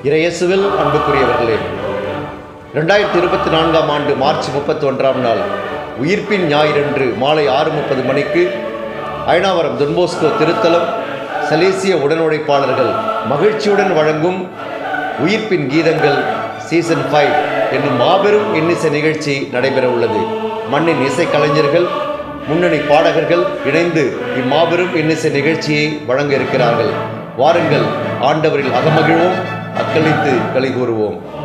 இறையேசுவில் அன்புக்குரியவர்களே ரெண்டாயிரத்தி இருபத்தி நான்காம் ஆண்டு மார்ச் முப்பத்தி ஒன்றாம் நாள் உயிர்ப்பின் ஞாயிறன்று மாலை ஆறு முப்பது மணிக்கு அயனாவரம் தொன்போஸ்கோ திருத்தலம் சலேசிய உடனுழைப்பாளர்கள் மகிழ்ச்சியுடன் வழங்கும் உயிர்ப்பின் கீதங்கள் சீசன் ஃபைவ் என்னும் மாபெரும் இன்னிசை நிகழ்ச்சி நடைபெற உள்ளது மண்ணின் இசைக்கலைஞர்கள் முன்னணி பாடகர்கள் இணைந்து இம்மாபெரும் இன்னிசை நிகழ்ச்சியை வழங்க இருக்கிறார்கள் வாருங்கள் ஆண்டவரில் அகமகிழ்வோம் அக்களித்து களி கூறுவோம்